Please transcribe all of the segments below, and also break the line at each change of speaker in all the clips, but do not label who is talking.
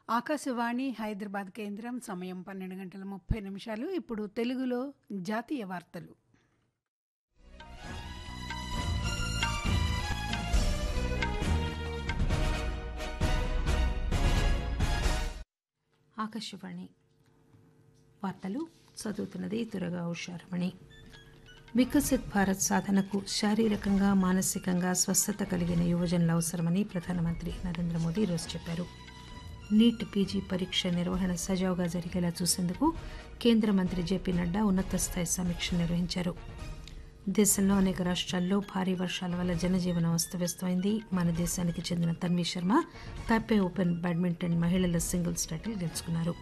ఆకాశవాణి హైదరాబాద్ కేంద్రం సమయం పన్నెండు గంటల ముప్పై నిమిషాలు ఇప్పుడు తెలుగులో జాతీయ వార్తలు
ఆకాశవాణి వార్తలు చదువుతున్నది దురగా ఉషారమణి వికసిత్ భారత్ సాధనకు శారీరకంగా మానసికంగా స్వస్థత కలిగిన యువజనులు అవసరమని ప్రధానమంత్రి నరేంద్ర మోదీ ఈరోజు చెప్పారు నీట్ పీజీ పరీక్ష నిర్వహణ సజావుగా జరిగేలా చూసేందుకు కేంద్ర మంత్రి జేపీ నడ్డా ఉన్నత స్థాయి సమీక్ష నిర్వహించారు దేశంలో అనేక రాష్ట్రాల్లో భారీ వర్షాల వల్ల జనజీవనం అస్తవ్యస్తమైంది మన దేశానికి చెందిన Tanvi Sharma Taipei open badminton మహిళల సింగిల్స్ టైటిల్ గెలుచుకున్నారు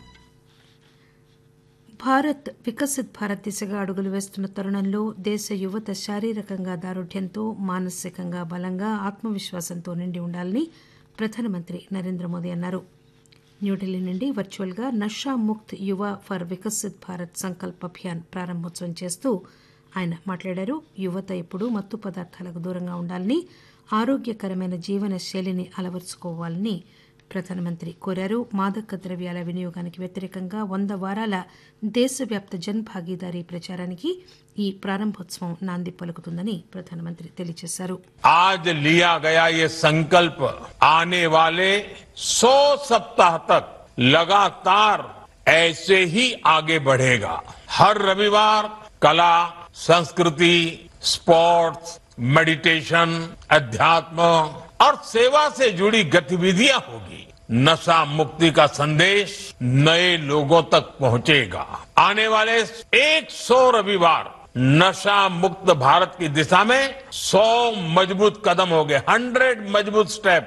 భారత్ వికసిత్ భారత్ దిశగా అడుగులు వేస్తున్న తరుణంలో దేశ యువత శారీరకంగా దారుఢ్యంతో మానసికంగా బలంగా ఆత్మవిశ్వాసంతో నిండి ఉండాలని ప్రధానమంత్రి నరేంద్ర మోదీ అన్నారు న్యూఢిల్లీ నుండి వర్చువల్గా నషా ముక్త్ యువ ఫర్ వికసిత్ భారత్ సంకల్ప్ అభియాన్ ప్రారంభోత్సవం చేస్తూ ఆయన మాట్లాడారు యువత ఇప్పుడు మత్తు పదార్థాలకు దూరంగా ఉండాలని ఆరోగ్యకరమైన జీవన శైలిని అలవరుచుకోవాలని ప్రధానమంత్రి కోరారు మాదక ద్రవ్యాల వినియోగానికి వ్యతిరేకంగా వంద వారాల దేశవ్యాప్త జన్ భాగీదారీ ప్రచారానికి ఈ ప్రారంభోత్సవం నాంది పలుకుతుందని ప్రధానమంత్రి తెలియజేశారు
आज लिया गया ये संकल्प आने वाले 100 सप्ताह तक लगातार ऐसे ही आगे बढ़ेगा हर रविवार कला संस्कृति स्पोर्ट्स मेडिटेशन अध्यात्म और सेवा से जुड़ी गतिविधियां होगी नशा मुक्ति का संदेश नए लोगों तक पहुंचेगा आने वाले 100 रविवार नशा मुक्त भारत की दिशा में 100 मजबूत कदम हो गए 100 मजबूत स्टेप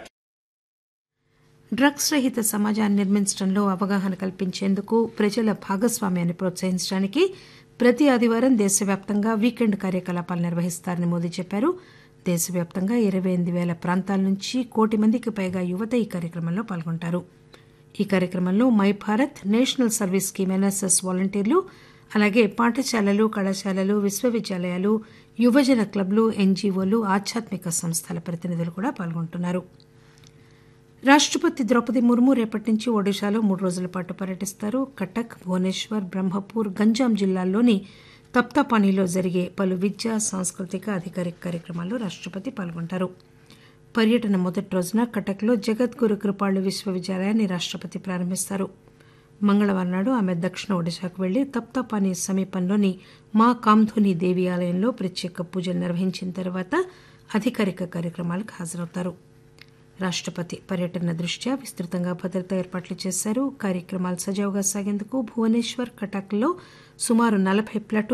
డ్రగ్స్ రహిత సమాజాన్ని నిర్మించడంలో అవగాహన కల్పించేందుకు ప్రజల భాగస్వామ్యాన్ని ప్రోత్సహించడానికి ప్రతి ఆదివారం దేశవ్యాప్తంగా వీకెండ్ కార్యకలాపాలు నిర్వహిస్తారని మోదీ చెప్పారు దేశవ్యాప్తంగా ఇరవై ఎనిమిది వేల ప్రాంతాల నుంచి కోటి మందికి పైగా యువత ఈ కార్యక్రమంలో పాల్గొంటారు ఈ కార్యక్రమంలో my Bharat national service scheme NSS వాలంటీర్లు అలాగే పాఠశాలలు కళాశాలలు విశ్వవిద్యాలయాలు యువజన క్లబ్లు ఎన్జీఓలు ఆధ్యాత్మిక సంస్థల ప్రతినిధులు కూడా పాల్గొంటున్నారు రాష్టపతి ద్రౌపది ముర్ము రేపటి నుంచి ఒడిశాలో మూడు రోజుల పాటు పర్యటిస్తారు కటక్ భువనేశ్వర్ బ్రహ్మపూర్ గంజాం జిల్లాల్లోని తప్తాపానీలో జరిగే పలు విద్యా సాంస్కృతిక అధికారిక కార్యక్రమాల్లో రాష్టపతి పాల్గొంటారు పర్యటన మొదటి రోజున కటక్లో జగద్గురు కృపాళ్లు విశ్వవిద్యాలయాన్ని రాష్టపతి ప్రారంభిస్తారు మంగళవారం నాడు ఆమె దక్షిణ ఒడిశాకు వెళ్లి తప్తాపానీ సమీపంలోని మా కామ్ధుని దేవి ఆలయంలో ప్రత్యేక పూజలు నిర్వహించిన తర్వాత అధికారిక కార్యక్రమాలకు హాజరవుతారు రాష్టపతి పర్యటన దృష్ట్యా విస్తృతంగా భద్రతా ఏర్పాట్లు చేశారు కార్యక్రమాలు సజావుగా సాగేందుకు భువనేశ్వర్ కటక్లో సుమారు నలభై ప్లాటూన్